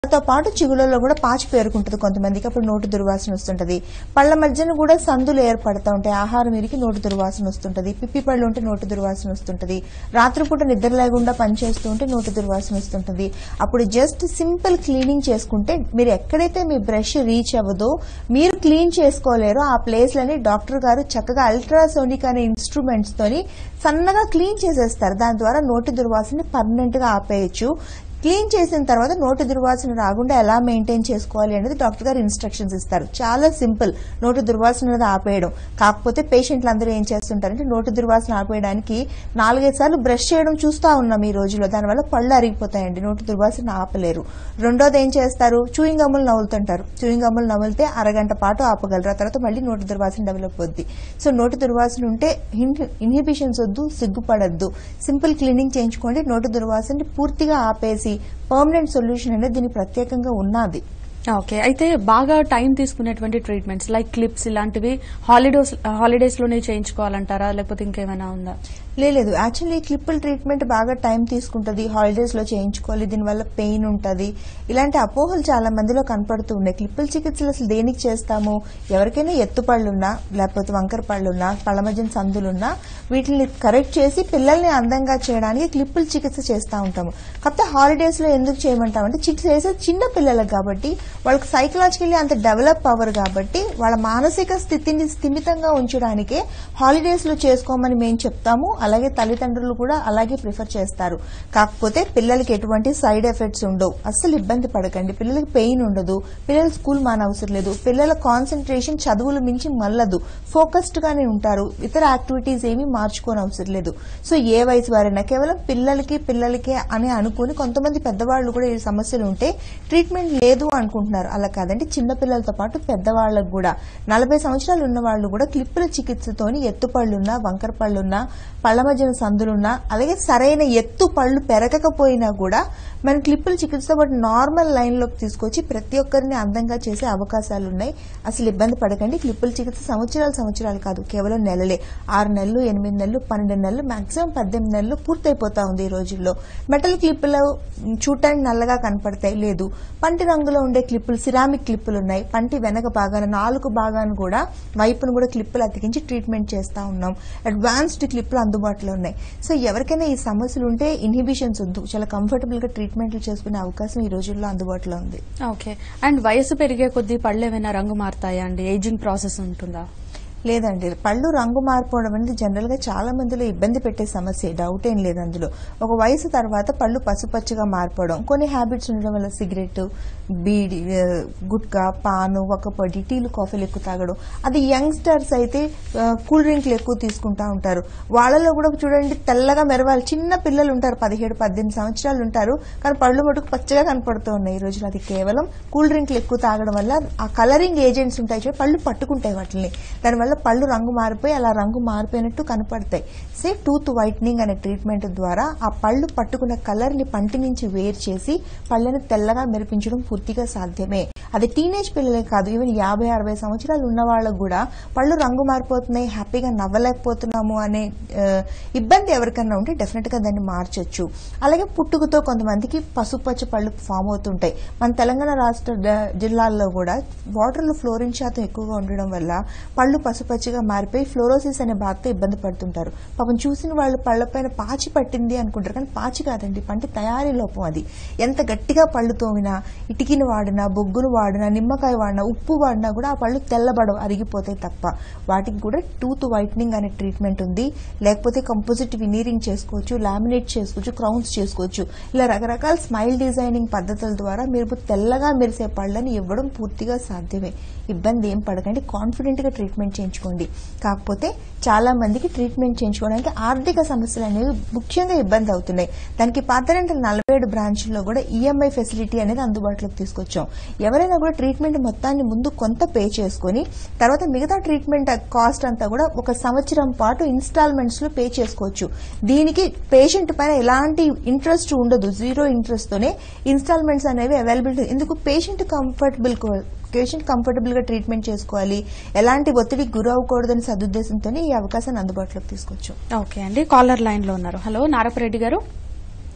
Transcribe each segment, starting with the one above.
తో పాటు చిగులలో కూడా పాచి పేరుకుంటుంది కొంతమందికి అప్పుడు నోటి దుర్వాసన వస్తుంటది పళ్ళ మధ్యన కూడా సందులు ఏర్పడతా ఉంటాయి ఆహారం ఇరికి నోటి దుర్వాసన వస్తుంటది పిప్పి పళ్ళు ఉంటే నోటి దుర్వాసన వస్తుంటది రాత్రిపూట నిద్ర లేకుండా పనిచేస్తూ ఉంటే నోటి దుర్వాసన వస్తుంటది అప్పుడు జస్ట్ సింపుల్ క్లీనింగ్ చేసుకుంటే మీరు ఎక్కడైతే మీ బ్రష్ రీచ్ అవ్వదో మీరు క్లీన్ చేసుకోలేరో ఆ ప్లేస్లని డాక్టర్ గారు చక్కగా అల్ట్రాసోనిక్ అనే ఇన్స్ట్రుమెంట్స్ తోని సన్నగా క్లీన్ చేసేస్తారు దాని ద్వారా నోటి దుర్వాసన పర్మనెంట్ గా ఆపేయచ్చు క్లీన్ చేసిన తర్వాత నోటి దుర్వాసన రాకుండా ఎలా మెయింటైన్ చేసుకోవాలి అనేది డాక్టర్ గారు ఇన్స్ట్రక్షన్స్ ఇస్తారు చాలా సింపుల్ నోటి దుర్వాసన అనేది ఆపేయడం కాకపోతే పేషెంట్లు అందరూ ఏం చేస్తుంటారంటే నోటి దుర్వాసన ఆపేయడానికి నాలుగైదు సార్లు బ్రష్ చేయడం చూస్తా ఉన్నాం ఈ రోజుల్లో దానివల్ల పళ్ళు అరిగిపోతాయండి నోటి దుర్వాసన ఆపలేరు రెండోది ఏం చేస్తారు చూయింగ్ గమ్ములు నవ్వులుతుంటారు చూయింగ్ గమ్ములు నవ్వులితే అరగంట పాటు ఆపగలరు ఆ తర్వాత మళ్ళీ నోటి దుర్వాసన డెవలప్ అవుద్ది సో నోటి దుర్వాసన ఉంటే ఇన్హిబిషన్స్ వద్దు సిగ్గుపడద్దు సింపుల్ క్లీనింగ్ చేయించుకోండి నోటి దుర్వాసనని పూర్తిగా ఆపేసి పర్మనెంట్ సొల్యూషన్ అనేది దీనికి ప్రత్యేకంగా ఉన్నది ఓకే అయితే బాగా టైం తీసుకునేటువంటి ట్రీట్మెంట్స్ లైక్ క్లిప్స్ ఇలాంటివి హాలిడేస్ హాలిడేస్ లోనే చేయించుకోవాలంటారా లేకపోతే ఇంకేమైనా ఉందా లేదు యాక్చువల్లీ క్లిప్పుల ట్రీట్మెంట్ బాగా టైం తీసుకుంటది హాలిడేస్ లో చేయించుకోవాలి దీనివల్ల పెయిన్ ఉంటది ఇలాంటి అపోహలు చాలా మందిలో కనపడుతూ ఉన్నాయి క్లిప్పుల చికిత్సలు అసలు దేనికి చేస్తాము ఎవరికైనా ఎత్తుపళ్ళున్నా లేకపోతే వంకర పళ్ళున్నా పళ్ళ మధ్యన సందులున్నా వీటిని కరెక్ట్ చేసి పిల్లల్ని అందంగా చేయడానికి క్లిప్పుల చికిత్స చేస్తూ ఉంటాము కాకపోతే హాలిడేస్ లో ఎందుకు చేయమంటామంటే చికిత్స చేసేది చిన్న పిల్లలకు కాబట్టి వాళ్ళకి సైకలాజికల్లీ అంత డెవలప్ అవ్వరు కాబట్టి వాళ్ళ మానసిక స్థితిని స్థిమితంగా ఉంచడానికే హాలిడేస్ లో చేసుకోమని మేము చెప్తాము అలాగే తల్లిదండ్రులు కూడా అలాగే ప్రిఫర్ చేస్తారు కాకపోతే పిల్లలకి ఎటువంటి సైడ్ ఎఫెక్ట్స్ ఉండవు అస్సలు ఇబ్బంది పడకండి పిల్లలకి పెయిన్ ఉండదు పిల్లలు స్కూల్ మానవసరం లేదు పిల్లల కాన్సన్ట్రేషన్ చదువులు మించి మల్లదు ఫోకస్డ్ గానే ఉంటారు ఇతర యాక్టివిటీస్ ఏమీ మార్చుకోని అవసరం లేదు సో ఏ వయసు వారైనా కేవలం పిల్లలకి పిల్లలకే అని అనుకుని కొంతమంది పెద్దవాళ్ళు కూడా ఈ సమస్యలు ఉంటే ట్రీట్మెంట్ లేదు అనుకుంటున్నారు అలా కాదండి చిన్న పిల్లలతో పాటు పెద్దవాళ్ళకు కూడా నలభై సంవత్సరాలు ఉన్న వాళ్ళు కూడా క్లిప్పుల చికిత్సతోని ఎత్తు పళ్ళున్నా వంకర పళ్ళున్నా పళ్ళ మధ్యన సందులున్నా అలాగే సరైన ఎత్తు పళ్ళు పెరగకపోయినా కూడా మన క్లిప్పుల చికిత్సతో పాటు నార్మల్ లైన్ లోకి తీసుకొచ్చి ప్రతి ఒక్కరిని అందంగా చేసే అవకాశాలు ఉన్నాయి అసలు ఇబ్బంది పడకండి క్లిప్పుల చికిత్స సంవత్సరాలు సంవత్సరాలు కాదు కేవలం నెలలే ఆరు నెలలు ఎనిమిది నెలలు పన్నెండు నెలలు మాక్సిమం పద్దెనిమిది నెలలు పూర్తయిపోతా ఉంది ఈ రోజుల్లో మెటల్ క్లిప్పులు చూడటానికి నల్లగా కనపడతాయి లేదు పంటి రంగులో ఉండే క్లిప్పులు సిరామిక్ క్లిప్పులు ఉన్నాయి పంటి వెనక భాగాన నాలుగు భాగాన్ని కూడా వైపును కూడా క్లిప్పులు అతికించి ట్రీట్మెంట్ చేస్తా ఉన్నాం అడ్వాన్స్డ్ క్లిప్పులు అందుబాటులో ఉన్నాయి సో ఎవరికైనా ఈ సమస్యలు ఉంటే ఇన్హిబిషన్స్ వద్దు చాలా కంఫర్టబుల్ గా ట్రీట్మెంట్లు చేసుకునే అవకాశం ఈ రోజుల్లో అందుబాటులో ఉంది ఓకే అండ్ వయసు పెరిగే కొద్దీ పళ్ళు ఏమైనా రంగు మారుతాయా అండి ఏజింగ్ ప్రాసెస్ ఉంటుందా లేదండి పళ్ళు రంగు మారిపోవడం అనేది జనరల్ గా చాలా మందిలో ఇబ్బంది పెట్టే సమస్య డౌట్ ఏం లేదు అందులో ఒక వయసు తర్వాత పళ్ళు పసుపచ్చగా మారిపోవడం కొన్ని హ్యాబిట్స్ ఉండడం వల్ల సిగరెట్ బీడి ఆ, గుట్కా పాను ఒక్కపొడి టీలు కాఫీలు ఎక్కువ తాగడం అది యంగ్స్టర్స్ అయితే ఆ, కూల్ డ్రింక్లు ఎక్కువ తీసుకుంటా ఉంటారు వాళ్ళలో కూడా చూడండి తెల్లగా మెరవాలి చిన్న పిల్లలు ఉంటారు పదిహేడు పద్దెనిమిది సంవత్సరాలు ఉంటారు కానీ పళ్ళు మటుకు పచ్చగా కనపడుతూ ఉన్నాయి ఈ రోజులు అది కేవలం కూల్ డ్రింక్లు ఎక్కువ తాగడం వల్ల ఆ కలరింగ్ ఏజెంట్స్ ఉంటాయి చూడండి పళ్ళు పట్టుకుంటాయి వాటిని దానివల్ల పళ్ళు రంగు మారిపోయి అలా రంగు మారిపోయినట్టు కనపడతాయి సే టూత్ వైట్నింగ్ అనే ట్రీట్మెంట్ ద్వారా ఆ పళ్ళు పట్టుకున్న కలర్ ని పంటి నుంచి వేరు చేసి పళ్ళని తెల్లగా మెరిపించడం పూర్తిగా సాధ్యమే అది టీనేజ్ పిల్లలే కాదు ఈవెన్ యాభై అరవై సంవత్సరాలు ఉన్న వాళ్ళకు కూడా పళ్ళు రంగు మారిపోతున్నాయి హ్యాపీగా నవ్వలేకపోతున్నాము అనే ఆ, ఇబ్బంది ఎవరికన్నా ఉంటే డెఫినెట్ గా దాన్ని మార్చొచ్చు అలాగే పుట్టుకతో కొంతమందికి పసుపచ్చ పళ్ళు ఫామ్ అవుతుంటాయి మన తెలంగాణ రాష్ట్ర డ- జిల్లాల్లో కూడా వాటర్ లో ఫ్లోరిన్ శాతం ఎక్కువగా ఉండడం వల్ల పళ్ళు పసుపచ్చగా మారిపోయి ఫ్లోరోసిస్ అనే బాధతో ఇబ్బంది పడుతుంటారు పాపం చూసిన వాళ్ళు పళ్ళపైన పాచి పట్టింది అనుకుంటారు కానీ పాచి కాదండి పంటి తయారీ లోపం అది ఎంత గట్టిగా పళ్ళు తోమినా ఇటికిని వాడినా బొగ్గును వాడినా నిమ్మకాయ వాడినా ఉప్పు వాడినా కూడా ఆ పళ్ళు తెల్లబడవు అరిగిపోతాయి తప్ప వాటికి కూడా టూత్ వైట్నింగ్ అనే ట్రీట్మెంట్ ఉంది లేకపోతే కంపోజిట్ వినీరింగ్ చేసుకోవచ్చు లామినేట్ చేసుకోవచ్చు క్రౌన్స్ చేసుకోవచ్చు ఇలా రకరకాల స్మైల్ డిజైనింగ్ పద్ధతుల ద్వారా మీరు తెల్లగా మెరిసే పళ్ళని ఇవ్వడం పూర్తిగా సాధ్యమే ఇబ్బంది ఏం పడకండి కాన్ఫిడెంట్ గా ట్రీట్మెంట్ చేయించుకోండి కాకపోతే చాలా మందికి ట్రీట్మెంట్ చేయించుకోవడానికి ఆర్థిక సమస్యలు అనేవి ముఖ్యంగా ఇబ్బంది అవుతున్నాయి దానికి పాతరంట నలభై ఏడు బ్రాంచ్ల్లో కూడా ఈఎంఐ ఫెసిలిటీ అనేది అందుబాటులోకి తీసుకొచ్చాం ఎవరైనా కూడా ట్రీట్మెంట్ మొత్తాన్ని ముందు కొంత పే చేసుకొని తర్వాత మిగతా ట్రీట్మెంట్ కాస్ట్ అంతా కూడా ఒక సంవత్సరం పాటు ఇన్స్టాల్మెంట్స్ లో పే చేసుకోవచ్చు దీనికి పేషెంట్ పైన ఎలాంటి ఇంట్రెస్ట్ ఉండదు జీరో ఇంట్రెస్ట్ తోనే ఇన్స్టాల్మెంట్స్ అనేవి అవైలబిలిటీ ఎందుకు పేషెంట్ కంఫర్టబుల్ పేషెంట్ కంఫర్టబుల్ గా ట్రీట్మెంట్ చేసుకోవాలి ఎలాంటి ఒత్తిడికి గురవ్వకూడదని సదుద్దేశంతో ఈ అవకాశాన్ని అందుబాటులోకి తీసుకొచ్చాం ఓకే అండి కాలర్ లైన్ లో ఉన్నారు హలో నారపరెడ్డి గారు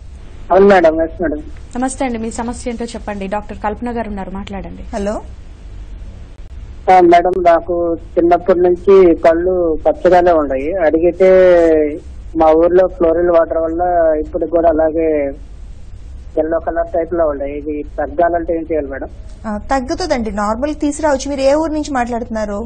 అవును మేడం ఎస్ మేడం నమస్తే అండి మీ సమస్య ఏంటో చెప్పండి డాక్టర్ కల్పన గారు ఉన్నారు మాట్లాడండి హలో ఆ, మేడం నాకు చిన్నప్పటి నుంచి కళ్ళు పచ్చగానే ఉన్నాయి అడిగితే మా ఊర్లో ఫ్లోరిల్ వాటర్ వల్ల ఇప్పుడు కూడా అలాగే ఎల్లో కలర్ టైప్ లో ఉన్నాయి ఇది తగ్గాలంటే ఏం చేయాలి మేడం ఆ, తగ్గుతుందండి నార్మల్ తీసుకురావచ్చు మీరు ఏ ఊరు నుంచి మాట్లాడుతున్నారు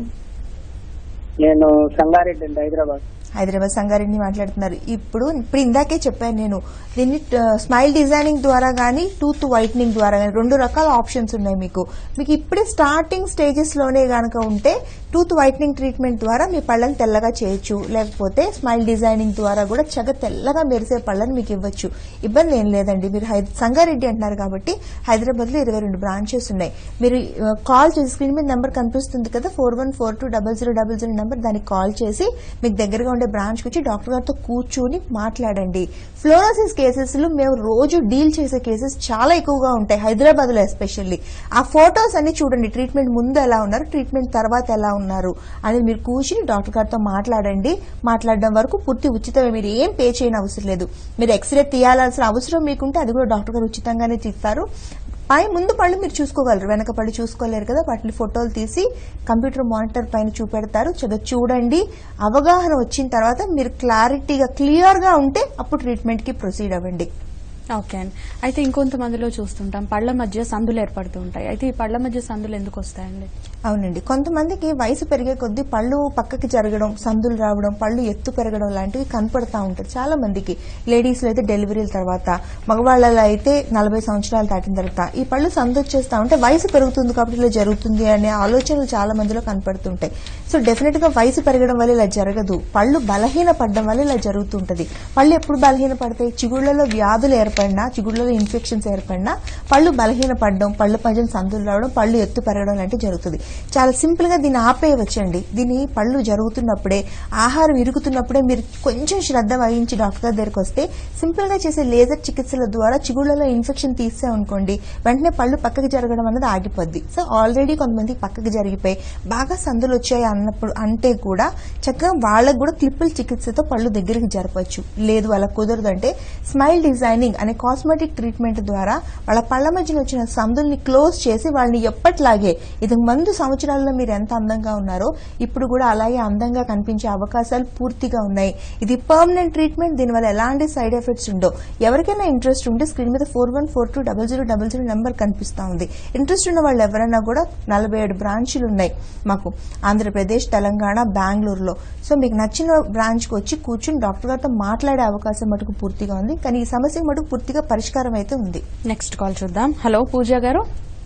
నేను సంగారెడ్డి అండి హైదరాబాద్ హైదరాబాద్ సంగారెడ్డి మాట్లాడుతున్నారు ఇప్పుడు ఇప్పుడు ఇందాకే చెప్పాను నేను దీన్ని ఆ, స్మైల్ డిజైనింగ్ ద్వారా కానీ టూత్ వైట్నింగ్ ద్వారా కానీ రెండు రకాల ఆప్షన్స్ ఉన్నాయి మీకు మీకు ఇప్పుడే స్టార్టింగ్ స్టేజెస్ లోనే గనక ఉంటే టూత్ వైట్నింగ్ ట్రీట్మెంట్ ద్వారా మీ పళ్ళని తెల్లగా చేయొచ్చు లేకపోతే స్మైల్ డిజైనింగ్ ద్వారా కూడా చక్కగా తెల్లగా మెరిసే పళ్ళని మీకు ఇవ్వచ్చు ఇబ్బంది ఏం లేదండి మీరు హై- సంగారెడ్డి అంటున్నారు కాబట్టి హైదరాబాద్ లో ఇరవై రెండు బ్రాంచెస్ ఉన్నాయి మీరు ఆ, కాల్ చేసి స్క్రీన్ మీద నెంబర్ కనిపిస్తుంది కదా four one four two double zero double zero number దానికి కాల్ చేసి మీకు దగ్గరగా ఉండే బ్రాంచ్కి వచ్చి డాక్టర్ గారితో కూర్చొని మాట్లాడండి ఫ్లోరోసిస్ కేసెస్ లో మేము రోజు డీల్ చేసే కేసెస్ చాలా ఎక్కువగా ఉంటాయి హైదరాబాద్ లో ఎస్పెషల్లీ ఆ ఫొటోస్ అన్ని చూడండి ట్రీట్మెంట్ ముందు ఎలా ఉన్నారు ట్రీట్మెంట్ తర్వాత ఎలా ఉన్నారు అనేది మీరు కూర్చుని డాక్టర్ గారితో మాట్లాడండి మాట్లాడడం వరకు పూర్తి ఉచితమే మీరు ఏం పే చేయని అవసరం లేదు మీరు ఎక్స్రే తీయాల్సిన అవసరం మీకుంటే అది కూడా డాక్టర్ గారు ఉచితంగానే తీస్తారు పై ముందు పళ్ళు మీరు చూసుకోగలరు వెనక పళ్ళు చూసుకోలేరు కదా వాటిని ఫోటోలు తీసి కంప్యూటర్ మానిటర్ పైన చూపెడతారు చక్కగా చూడండి అవగాహన వచ్చిన తర్వాత మీరు క్లారిటీగా క్లియర్ గా ఉంటే అప్పుడు ట్రీట్మెంట్ కి ప్రొసీడ్ అవ్వండి ఓకే అండి అయితే ఇంకొంతమందిలో చూస్తుంటాం పళ్ళ మధ్య సందులు ఏర్పడుతూ ఉంటాయి అయితే ఈ పళ్ళ మధ్య సందులు ఎందుకు వస్తాయండి అవునండి కొంతమందికి వయసు పెరిగే కొద్దీ పళ్ళు పక్కకి జరగడం సందులు రావడం పళ్ళు ఎత్తు పెరగడం లాంటివి కనపడతా ఉంటుంది చాలా మందికి లేడీస్ లో అయితే డెలివరీల తర్వాత మగవాళ్ళలో అయితే నలభై సంవత్సరాలు దాటిన తర్వాత ఈ పళ్ళు సందు వచ్చేస్తా ఉంటే వయసు పెరుగుతుంది కాబట్టి ఇలా జరుగుతుంది అనే ఆలోచనలు చాలా మందిలో కనపడుతుంటాయి సో డెఫినెట్ గా వయసు పెరగడం వల్ల ఇలా జరగదు పళ్ళు బలహీన పడడం వల్ల ఇలా జరుగుతుంటది పళ్ళు ఎప్పుడు బలహీన పడతాయి చిగుళ్లలో వ్యాధులు ఏర్పడినా చిగుళ్లలో ఇన్ఫెక్షన్స్ ఏర్పడినా పళ్ళు బలహీన పడడం పళ్ళు పద్యం సందులు రావడం పళ్ళు ఎత్తు పెరగడం లాంటివి జరుగుతుంది చాలా సింపుల్ గా దీన్ని ఆపేయవచ్చండి దీన్ని పళ్ళు జరుగుతున్నప్పుడే ఆహారం ఇరుగుతున్నప్పుడే మీరు కొంచెం శ్రద్ధ వహించి డాక్టర్ గారి దగ్గరికి వస్తే సింపుల్ గా చేసే లేజర్ చికిత్సల ద్వారా చిగుళ్లలో ఇన్ఫెక్షన్ తీసామనుకోండి వెంటనే పళ్ళు పక్కకి జరగడం అనేది ఆగిపోద్ది సో ఆల్రెడీ కొంతమందికి పక్కకి జరిగిపోయి బాగా సందులు వచ్చాయి అన్నప్పుడు అంటే కూడా చక్కగా వాళ్ళకు కూడా క్లిప్పుల చికిత్సతో పళ్ళు దగ్గరికి జరపచ్చు లేదు వాళ్ళకి కుదరదు అంటే స్మైల్ డిజైనింగ్ అనే కాస్మెటిక్ ట్రీట్మెంట్ ద్వారా వాళ్ళ పళ్ళ మధ్యన వచ్చిన సందుల్ని క్లోజ్ చేసి వాళ్ళని ఎప్పట్లాగే ఇది ముందు సంవత్సరాల్లో మీరు ఎంత అందంగా ఉన్నారో ఇప్పుడు కూడా అలాగే అందంగా కనిపించే అవకాశాలు పూర్తిగా ఉన్నాయి ఇది పర్మనెంట్ ట్రీట్మెంట్ దీనివల్ల ఎలాంటి సైడ్ ఎఫెక్ట్స్ ఉండవు ఎవరికైనా ఇంట్రెస్ట్ ఉంటే స్క్రీన్ మీద four one four two double zero double zero number కనిపిస్తా ఉంది ఇంట్రెస్ట్ ఉన్న వాళ్ళు ఎవరైనా కూడా నలభై ఏడు బ్రాంచ్లు ఉన్నాయి మాకు ఆంధ్రప్రదేశ్ తెలంగాణ బెంగళూరులో సో మీకు నచ్చిన బ్రాంచ్కి వచ్చి కూర్చుని డాక్టర్ గారితో మాట్లాడే అవకాశం మటుకు పూర్తిగా ఉంది కానీ ఈ సమస్యకు మటుకు పూర్తిగా పరిష్కారం అయితే ఉంది నెక్స్ట్ కాల్ చూద్దాం హలో పూజ గారు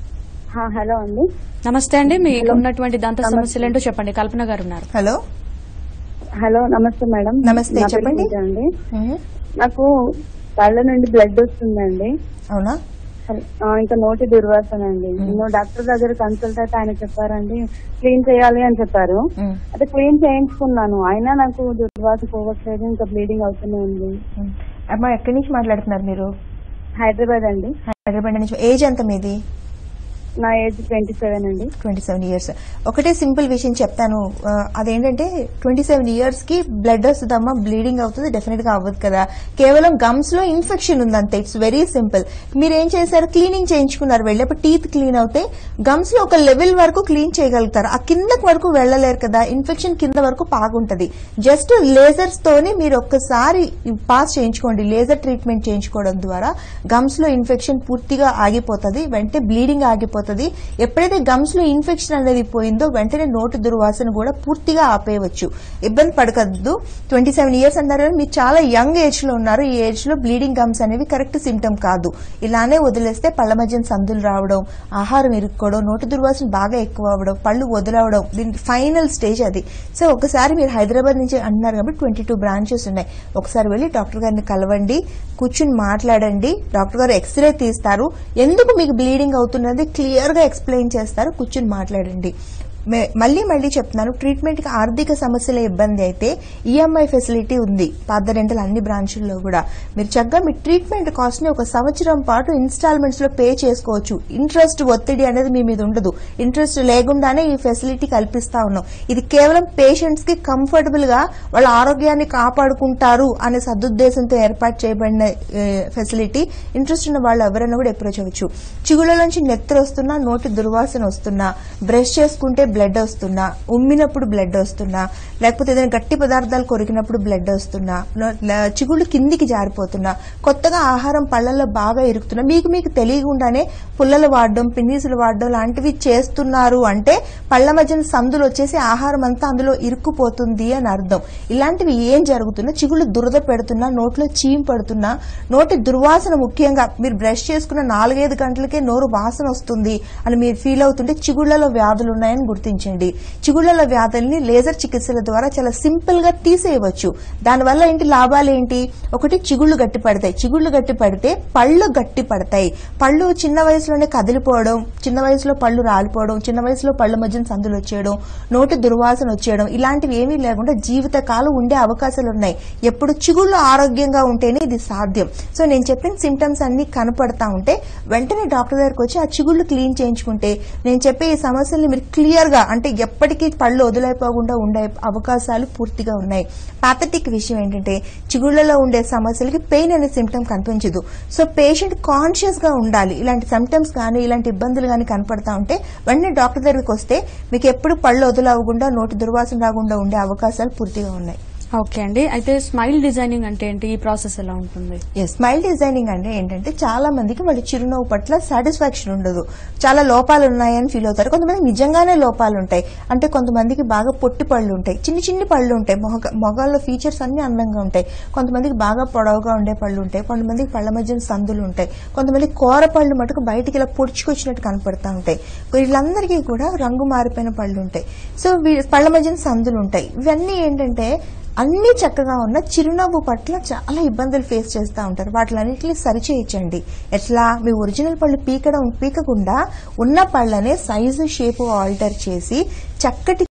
హా, హలో అండి నమస్తే అండి మీకు ఉన్నటువంటి దంత సమస్యలు ఏంటో చెప్పండి కల్పన గారు ఉన్నారు హలో హలో నమస్తే మేడం నమస్తే, నా పేరు చెప్పండి. పూజ అండి మ్మ్. నాకు కళ్ళ నుండి బ్లడ్ వస్తుందండి అవునా ఆ, ఇంకా నోటి దుర్వాసన అండి నేను డాక్టర్ దగ్గర కన్సల్ట్ అయితే ఆయన చెప్పారండి క్లీన్ చేయాలి అని చెప్పారు మ్మ్. అయితే క్లీన్ చేయించుకున్నాను అయినా నాకు దుర్వాసన పోవట్లేదు ఇంకా బ్లీడింగ్ అవుతూనే ఉంది మ్మ్. అమ్మా ఎక్కడి నుంచి మాట్లాడుతున్నారు మీరు హైదరాబాద్ అండి హైదరాబాద్ నుంచి ఏజ్ ఎంత మీది నా ఏజ్ ట్వంటీ సెవెన్ అండి ట్వంటీ సెవెన్ ఇయర్స్ ఒకటే సింపుల్ విషయం చెప్తాను ఆ, అదేంటంటే ట్వంటీ సెవెన్ ఇయర్స్ కి బ్లడ్ వస్తుందమ్మా బ్లీడింగ్ అవుతుంది డెఫినెట్ గా అవ్వదు కదా కేవలం గమ్స్ లో ఇన్ఫెక్షన్ ఉందంతే ఇట్స్ వెరీ సింపుల్ మీరు ఏం చేశారు క్లీనింగ్ చేయించుకున్నారు వెళ్ళేప్పుడు టీత్ క్లీన్ అవుతే గమ్స్ లో ఒక లెవెల్ వరకు క్లీన్ చేయగలుగుతారు ఆ కిందకి వరకు వెళ్ళలేరు కదా ఇన్ఫెక్షన్ కింద వరకు పాగుంటది జస్ట్ లేజర్స్ తోని మీరు ఒక్కసారి పాస్ చేయించుకోండి లేజర్ ట్రీట్మెంట్ చేయించుకోవడం ద్వారా గమ్స్ లో ఇన్ఫెక్షన్ పూర్తిగా ఆగిపోతుంది వెంటనే బ్లీడింగ్ ఆగిపోతుంది ఎప్పుడైతే గమ్స్ లో ఇన్ఫెక్షన్ అనేది పోయిందో వెంటనే నోటి దుర్వాసన కూడా పూర్తిగా ఆపేయవచ్చు ఇబ్బంది పడకద్దు ట్వంటీ సెవెన్ ఇయర్స్ అన్నారు కదా, మీరు చాలా యంగ్ ఏజ్ లో ఉన్నారు ఈ ఏజ్ లో బ్లీడింగ్ గమ్స్ అనేవి కరెక్ట్ సిమ్టమ్ కాదు ఇలానే వదిలేస్తే పళ్ళ మధ్యన సందులు రావడం ఆహారం ఇరుక్కోవడం నోటి దుర్వాసన బాగా ఎక్కువ అవ్వడం పళ్ళు వదలవడం దీని ఫైనల్ స్టేజ్ అది సో ఒకసారి మీరు హైదరాబాద్ నుంచి అంటున్నారు కాబట్టి ట్వంటీ టూ బ్రాంచెస్ ఉన్నాయి ఒకసారి వెళ్ళి డాక్టర్ గారిని కలవండి కూర్చుని మాట్లాడండి డాక్టర్ గారు ఎక్స్రే తీస్తారు ఎందుకు మీకు బ్లీడింగ్ అవుతున్నది క్లియర్ గా ఎక్స్ప్లెయిన్ చేస్తారు కూర్చుని మాట్లాడండి మే- మళ్ళీ మళ్ళీ చెప్తున్నాను ట్రీట్మెంట్ కి ఆర్థిక సమస్యల ఇబ్బంది అయితే ఈఎంఐ ఫెసిలిటీ ఉంది పాత రెంటల్ అన్ని బ్రాంచుల్లో కూడా మీరు చక్కగా మీ ట్రీట్మెంట్ కాస్ట్ ని ఒక సంవత్సరం పాటు ఇన్స్టాల్మెంట్స్ లో పే చేసుకోవచ్చు ఇంట్రెస్ట్ ఒత్తిడి అనేది మీ మీద ఉండదు ఇంట్రెస్ట్ లేకుండానే ఈ ఫెసిలిటీ కల్పిస్తా ఉన్నాం ఇది కేవలం పేషెంట్స్ కి కంఫర్టబుల్ గా వాళ్ళ ఆరోగ్యాన్ని కాపాడుకుంటారు అనే సదుద్దేశంతో ఏర్పాటు చేయబడిన ఫెసిలిటీ ఇంట్రెస్ట్ ఉన్న వాళ్ళు ఎవరైనా కూడా అప్రోచ్ అవ్వచ్చు చిగుళ్ళలోంచి నెత్తరు వస్తున్నా నోటి దుర్వాసన వస్తున్నా బ్రష్ చేసుకుంటే బ్లడ్ వస్తున్నా ఉమ్మినప్పుడు బ్లడ్ వస్తున్నా లేకపోతే ఏదైనా గట్టి పదార్థాలు కొరికినప్పుడు బ్లడ్ వస్తున్నా నో- ల- చిగుళ్ళు కిందికి జారిపోతున్నా కొత్తగా ఆహారం పళ్ళల్లో బాగా ఇరుకుతున్నా మీకు మీకు తెలియకుండానే పుల్లలు వాడడం పిన్నీసులు వాడడం లాంటివి చేస్తున్నారు అంటే పళ్ళ మధ్యన సందులు వచ్చేసి ఆహారం అంతా అందులో ఇరుక్కుపోతుంది అని అర్థం ఇలాంటివి ఏం జరుగుతున్నా చిగుళ్ళు దురద పెడుతున్నా నోట్లో చీమ్ పడుతున్నా నోటి దుర్వాసన ముఖ్యంగా మీరు బ్రష్ చేసుకున్న నాలుగైదు గంటలకే నోరు వాసన వస్తుంది అని మీరు ఫీల్ అవుతుంటే చిగుళ్లలో వ్యాధులు ఉన్నాయని గుర్తించండి చిగుళ్లలో వ్యాధుల్ని లేజర్ చికిత్సల ద్వారా చాలా సింపుల్ గా తీసేయవచ్చు దానివల్ల ఏంటి లాభాలు ఏంటి ఒకటి చిగుళ్ళు గట్టి పడతాయి చిగుళ్ళు గట్టి పడితే పళ్ళు గట్టి పడతాయి పళ్ళు చిన్న వయసులోనే కదిలిపోవడం చిన్న వయసులో పళ్ళు రాలిపోవడం చిన్న వయసులో పళ్ళ మధ్యన సందులు వచ్చేయడం నోటి దుర్వాసన వచ్చేయడం ఇలాంటివి ఏమీ లేకుండా జీవితకాలం ఉండే అవకాశాలు ఉన్నాయి ఎప్పుడు చిగుళ్ళు ఆరోగ్యంగా ఉంటేనే ఇది సాధ్యం సో నేను చెప్పిన సిమ్టమ్స్ అన్ని కనపడతా ఉంటే వెంటనే డాక్టర్ దగ్గరకు వచ్చి ఆ చిగుళ్ళు క్లీన్ చేయించుకుంటే నేను చెప్పే ఈ సమస్యల్ని మీరు క్లియర్ గా అంటే ఎప్పటికీ పళ్ళు వదిలైపోకుండా ఉండే అవకాశాలు పూర్తిగా ఉన్నాయి పాథటిక్ విషయం ఏంటంటే చిగుళ్లలో ఉండే సమస్యలకి పెయిన్ అనే సిమ్టమ్ కనిపించదు సో పేషెంట్ కాన్షియస్ గా ఉండాలి ఇలాంటి సిమ్టమ్స్ కానీ ఇలాంటి ఇబ్బందులు కానీ కనపడతా ఉంటే వెంటనే డాక్టర్ దగ్గరికి వస్తే మీకు ఎప్పుడు పళ్ళు వదిలవకుండా నోటి దుర్వాసన రాకుండా ఉండే అవకాశాలు పూర్తిగా ఉన్నాయి ఓకే అండి అయితే స్మైల్ డిజైనింగ్ అంటే ఏంటి ఈ ప్రాసెస్ ఎలా ఉంటుంది స్మైల్ డిజైనింగ్ అంటే ఏంటంటే చాలా మందికి వాళ్ళ చిరునవ్వు పట్ల సాటిస్ఫాక్షన్ ఉండదు చాలా లోపాలు ఉన్నాయని ఫీల్ అవుతారు కొంతమంది నిజంగానే లోపాలు ఉంటాయి అంటే కొంతమందికి బాగా పొట్టి పళ్ళు ఉంటాయి చిన్ని చిన్ని పళ్ళు ఉంటాయి మొగ మొగాల్లో ఫీచర్స్ అన్ని అందంగా ఉంటాయి కొంతమందికి బాగా పొడవుగా ఉండే పళ్ళు ఉంటాయి కొంతమందికి పళ్ళ మధ్యన సందులు ఉంటాయి కొంతమంది కూర పళ్ళు మటుకు బయటికి ఇలా పొడుచుకొచ్చినట్టు కనపడతా ఉంటాయి వీళ్ళందరికీ కూడా రంగు మారిపోయిన పళ్ళు ఉంటాయి సో వీ- పళ్ళ మధ్యన సందులు ఉంటాయి ఇవన్నీ ఏంటంటే అన్ని చక్కగా ఉన్న చిరునవ్వు పట్ల చాలా ఇబ్బందులు ఫేస్ చేస్తూ ఉంటారు వాటిలన్నింటినీ సరిచేయించండి ఎట్లా మీ ఒరిజినల్ పళ్ళు పీకడం పీకకుండా ఉన్న పళ్ళనే సైజు షేపు ఆల్టర్ చేసి చక్కటి